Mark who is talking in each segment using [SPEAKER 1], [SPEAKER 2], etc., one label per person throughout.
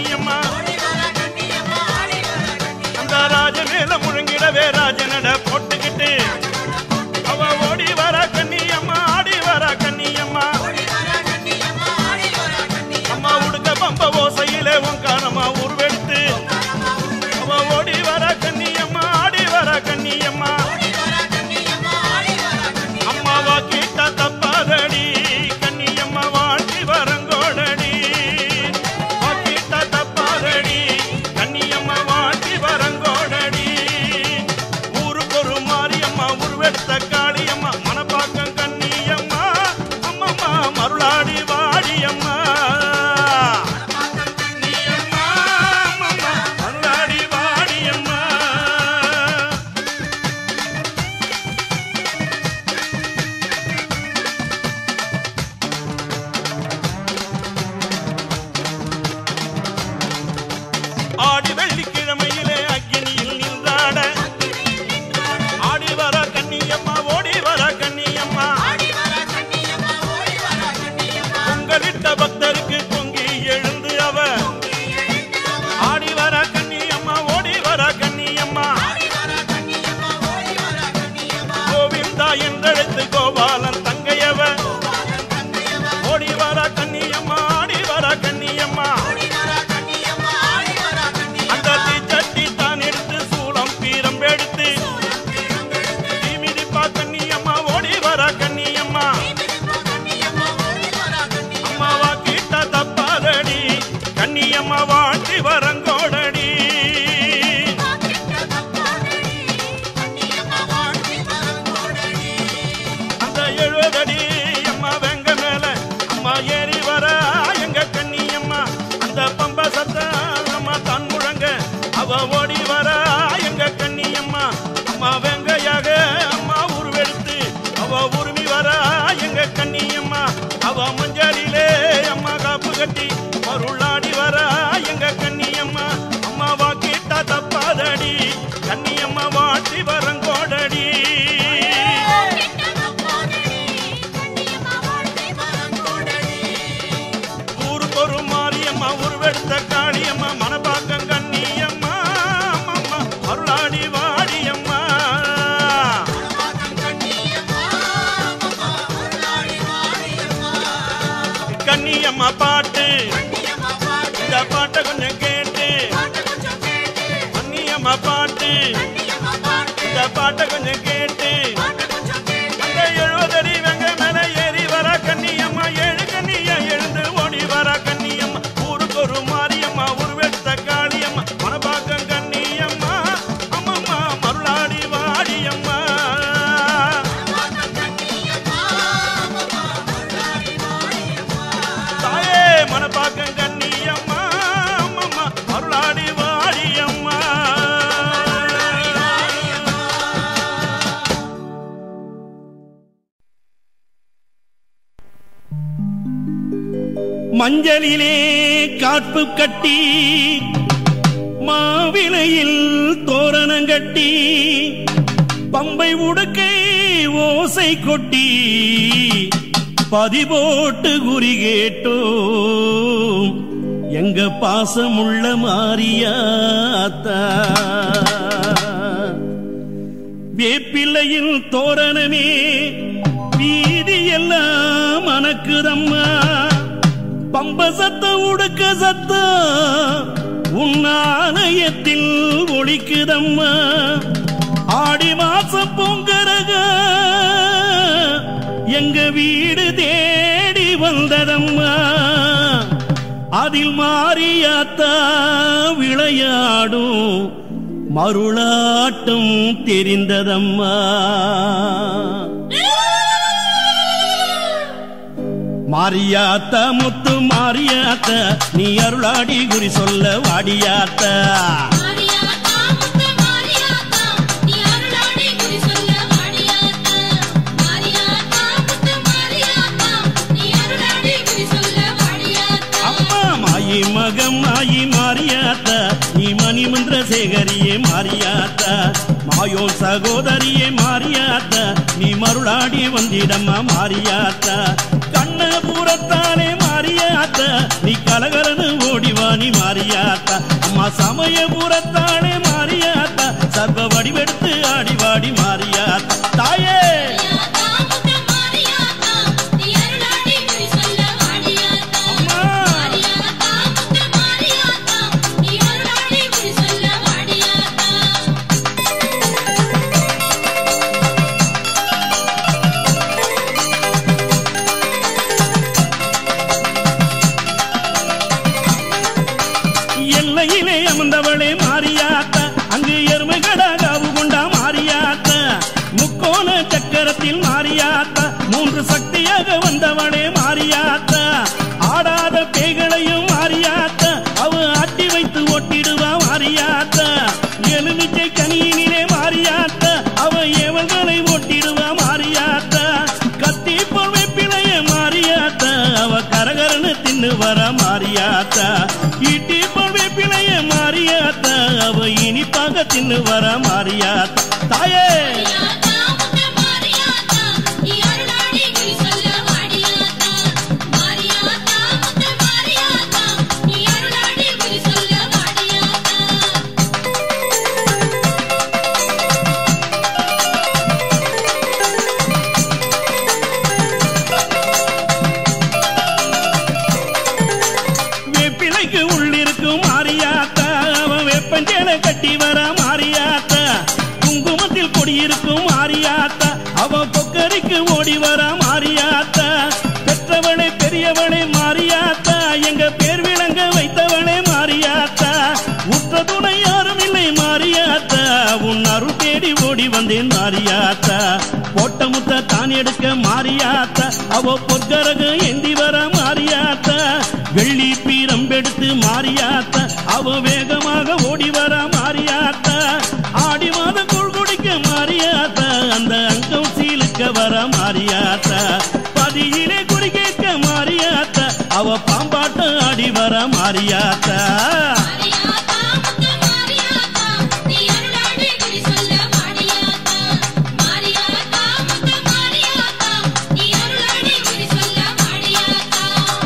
[SPEAKER 1] கண்ணியம்மா அந்த ராஜ மேல முழங்கிடவே ராஜனட போட்டுக்கிட்டு அவ ஓடி வர கண்ணியம்மா ஆடி வர கண்ணியம்மா அம்மா உடுக்க பம்ப ஓசையிலே உங்காரமா உருவெடுத்து அவ ஓடி வர கண்ணியம்மா ஆடி வர கண்ணியம்மா அம்மாவா கிட்ட தப்பாதடி கண்ணியம்மா வாழ்த்தி வரங்கோடடி கிட்ட தப்பாதடி கண்ணியம்மா வாழ்த்தி வரங்கோடடி ஊருக்கு ஒரு மாரியம்மா உருவெடுத்த காளியம்மா மனப்பாக்கம் கண்ணியம்மா அம்மம்மா மருளாடி வாடியம்மா கண்ணியம்மா, அம்மம்மா, மருளாடி வாடியம்மா ஆடி வெள்ளிக்கிழமையிலே அக்கினியில் நின்றாட ஆடி வர கண்ணியம்மா ஓடி வர கண்ணியம்மா உங்களிட்ட பக்தருக்கு பொங்கி எழுந்து அவ ஆடி வர கண்ணியம்மா ஓடி வர கண்ணியம்மா கோவிந்தா என்றெடுத்து கோபாலன் தங்கையவ ஓடி வர கண்ணியம்மா ஆடி வர கண்ணியம்மா அந்த தீச்சட்டி தான் எடுத்து சூளம் பீரம் எடுத்து தீமிதிப்பா கண்ணியம்மா ஓடி வர கண்ணியம்மா அம்மாவா கிட்ட தப்பாதடி கண்ணியம்மா வாழ்த்தி வரங்கோடடி அந்த எழுவதடி அம்மா வெங்க மேல அம்மா ஏறி வர எங்க கண்ணியம்மா அந்த பம்ப சத்த அம்மா தான் முழங்க அவ ஓடி வர எங்க கண்ணியம்மா அம்மா வெங்கையாக அம்மா உருவெடுத்து அவ உருமி வர எங்க கண்ணியம்மா அவ மஞ்சளிலே அம்மா காப்பு கட்டி மருளாடி வர எங்க கண்ணியம்மா அம்மாவா கிட்ட தப்பாதடி கண்ணியம்மா வாழ்த்தி வரங்கோடடி ஊருக்கு ஒரு மாரியம்மா உருவெடுத்த காளியம்மா மனப்பாக்கம் கண்ணியம்மா அம்மம்மா அருளாடி வாடியம்மா கண்ணியம்மா பாட்டு இந்த பாட்டை கொஞ்சம் கேட்டு கண்ணியம்மா பாட்டு இந்த பாட்டை கொஞ்சம் கேட்டு அந்த எழுபதடி வெங்க மேல ஏறி வர கண்ணியம்மா ஏழு கண்ணியா எழுந்து ஓடி வர கண்ணியம்மா ஊருக்கு ஒரு மாரியம்மா உருவெடுத்த காளியம்மா மனப்பாக்கம் கண்ணியம்மா அம்மம்மா மருளாடி வாடியம்மா தாயே மனப்பாக்கம் கண்ணியம்மா அம்மம்மா அருளாடி வாடியம்மா மஞ்சளிலே காப்பு கட்டி மாவிலையில் தோரணம் கட்டி பம்பை உடுக்கை ஓசை கொட்டி பதி போட்டு குறி கேட்டோம் எங்க பாசமுள்ள மாரியாத்தா வேப்பிள்ளையின் தோரணமே வீதி எல்லாம் மணக்குதம்மா பம்ப சத்தம் உடுக்க சத்தம் உன் ஆலயத்தில் ஒழிக்குதம்மா ஆடி மாசம் பொங்கரக எங்க வீடு தேடி வந்ததம்மா அதில் மாறியாத்தா விளையாடும் மருளாட்டம் தெரிந்ததம்மா மாரியாத்த முத்து மாரியாத்த நீ அருளாடி குறி சொல்ல வாடியாத்த
[SPEAKER 2] மாரியாத்தா முத்து மாரியாத்தா நீ அருளாடி குறி சொல்ல வாடியாத்தா மாரியாத்தா முத்து மாரியாத்தா நீ அருளாடி குறி சொல்ல வாடியாத்தா
[SPEAKER 1] அம்மா மாயி மகம் மாயி மாரியாத்த நீ மணிமந்திர சேகரியே மாரியாத்த மாயோன் சகோதரியே மாரியாத்த நீ மருளாடி வந்திடம்மா மாரியாத்த கண்ணபுரத்தாலே மாரியாத்த நீ கலகலன்னு ஓடிவா நீ மாரியாத்த மாரியாத்தா அம்மா சமயபுரத்தாளே மாரியாத்தா சர்வ வடிவெடுத்து ஆடி வாடி மாரியாத்தா தாயே
[SPEAKER 2] மாரியாத்தா முத்து மாரியாத்தா நீ அருளாடி குறி சொல்ல வாடியாத்தா
[SPEAKER 1] அம்மா.
[SPEAKER 2] மாரியாத்தா முத்து மாரியாத்தா நீ அருளாடி குறி சொல்ல வாடியாத்தா
[SPEAKER 1] எல்லையிலே அமர்ந்தவளே மாரியாத்தா அங்கு எருமைகடா காவு கொண்டா மாரியாத்தா முக்கோண சக்கரத்தில் மாரியாத்தா மூன்று சக்தியாக வந்தவளே மாரியாத்தா ஆடாத பேய்களையும் மாரியாத்தா அவ ஆட்டி வைத்து ஒட்டிடுவா மாரியாத்தா எலுமிச்சை கனியினிலே மாரியாத்தா அவ ஏவல்களை ஒட்டிடுவா மாரியாத்தா கத்தி போல் வெப்பிலைய மாரியாத்தா அவ கரகரன்னு தின்னு வர மாரியாத்தா ஈட்டி போல் வெப்பிலைய மாரியாத்தா அவ இனிப்பாக தின்னு வர மாரியாத்தா தாயே
[SPEAKER 2] மாரியாத்தா முத்து மாரியாத்தா நீ அருளாடி குறி சொல்ல வாடியாத்தா மாரியாத்தா முத்து மாரியாத்தா நீ அருளாடி குறி சொல்ல வாடியாத்தா
[SPEAKER 1] வேப்பிலைக்கு உள்ளிருக்கும் மாரியாத்தா அவன் வேப்பஞ்சேலை கட்டி வர மாரியாத்தா குங்குமத்தில் கொடியிருக்கும் மாரியாத்தா அவன் பொக்கரிக்கு ஓடி வர மாரியாத்தா பெற்றவளே பெரியவளே மாரியாத்தா எங்க பேர் விளங்க வைத்தவளே மாரியாத்தா உற்ற துணை யாரும் இல்லை மாரியாத்தா உன் அருள் தேடி ஓடி வந்தேன் மாரியாத்தா போட்ட முத்த தான் எடுக்க மாரியாத்தா அவ பொற்கரகு ஏந்தி வர மாரியாத்தா வெள்ளி பீரம்பெடுத்து மாரியாத்தா அவ வேகமாக ஓடி வர மாரியாத்தா ஆடி மாதம் கூழ் குடிக்க மாரியாத்தா அந்த அங்கம் சீலுக்க வர மாரியாத்தா பதியிலே குறி கேட்க மாரியாத்தா அவ பாம்பாட்டம் ஆடி வர மாரியாத்தா
[SPEAKER 2] மாரியாத்தா முத்து மாரியாத்தா நீ அருளாடி குறி சொல்ல வாடியாத்தா மாரியாத்தா முத்து மாரியாத்தா நீ அருளாடி குறி சொல்ல வாடியாத்தா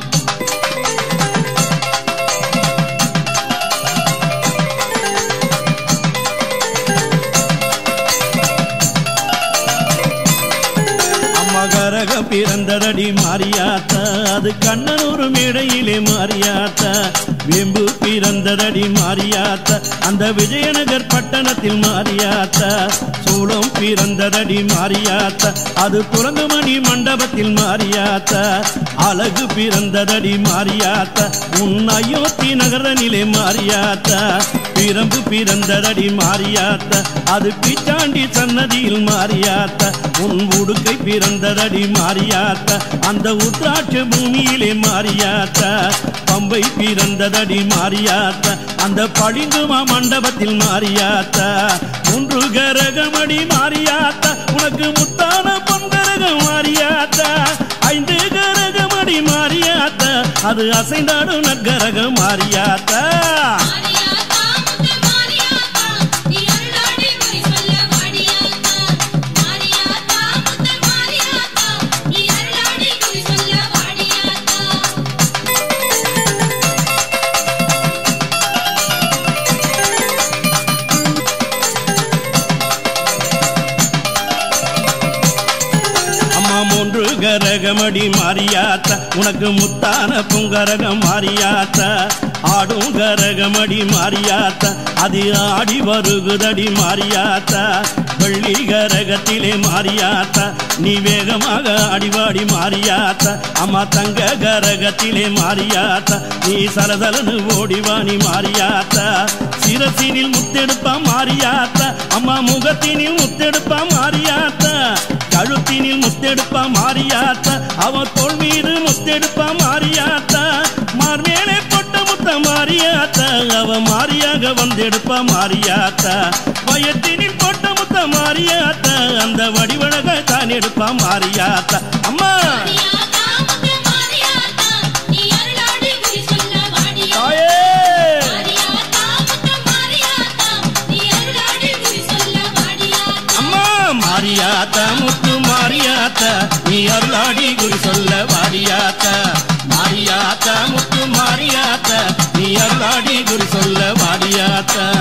[SPEAKER 1] அம்மா கரக பிறந்ததடி மாரியாத்தா அது கண்ணனூர் மேடையிலே மாரியாத்தா வேம்பு பிறந்ததடி மாரியாத்தா அந்த விஜயநகர் பட்டணத்தில் மாரியாத்தா சூளம் பிறந்ததடி மாரியாத்தா அது குரங்குமணி மண்டபத்தில் மாரியாத்தா அழகு பிறந்ததடி மாரியாத்தா உன் அயோத்தி நகரனிலே மாரியாத்தா பிரம்பு பிறந்ததடி மாரியாத்தா அது பிச்சாண்டி சன்னதியில் மாரியாத்தா உன் உடுக்கை பிறந்ததடி மாரியாத்தா அந்த உத்ராட்ச பூமியிலே மாரியாத்தா பம்பை பிறந்ததடி மாரியாத்தா அந்த பளிங்குமா மண்டபத்தில் மாரியாத்தா மூன்று கரகமடி மாரியாத்தா உனக்கு முத்தான பொங்கரகம் மாரியாத்தா ஐந்து கரகமடி மாரியாத்தா அது அசைந்தாடும் நற்கரகம் மாரியாத்தா
[SPEAKER 2] மாரியாத்தா முத்து மாரியாத்தா நீ அருளாடி குறி சொல்ல வாடியாத்தா மாரியாத்தா முத்து மாரியாத்தா நீ அருளாடி குறி சொல்ல வாடியாத்தா
[SPEAKER 1] அம்மா மூன்று கரகமடி மாரியாத்தா உனக்கு முத்தான புங்கரகம் மாரியாத்தா ஆடும் கரகமடி மாரியாத்தா அது ஆடி வருகுதடி மாரியாத்தா வெள்ளி கரகத்திலே மாரியாத்தா நீ வேகமாக அடிவாடி மாரியாத்தா அம்மா தங்க கரகத்திலே மாரியாத்தா நீ சலசலனு ஓடிவாணி மாரியாத்தா சிரசினில் முத்தெடுப்பா மாரியாத்தா அம்மா முகத்தினில் முத்தெடுப்பா மாரியாத்தா கழுத்தினில் முத்தெடுப்பா மாரியாத்தா அவன் தோல் மீது முத்தெடுப்பா மாரியாத்தா மார்மேலே பொட்ட முத்த மாரியாத்தா அவ மாரியாக வந்தெடுப்பா மாரியாத்தா வயத்தினில் பொட்ட முத்த மாரியாத்தா அந்த வடிவழக தான் எடுப்பா மாரியாத்தா அம்மா
[SPEAKER 2] மாரியாத்தா முத்து மாரியாத்தா நீ அருளாடி குறி சொல்ல வாடியாத்தா
[SPEAKER 1] தாயே
[SPEAKER 2] மாரியாத்தா முத்து மாரியாத்தா நீ அருளாடி குறி சொல்ல வாடியாத்தா
[SPEAKER 1] அம்மா மாரியாத்தா முத்து மாரியாத்தா நீ அருளாடி குரு சொல்ல வாரியாத்தா மாரியாத்தா முத்து மாரியாத்தா நீ அருளாடி அருளாடி குறி சொல்ல வாடியாத்தா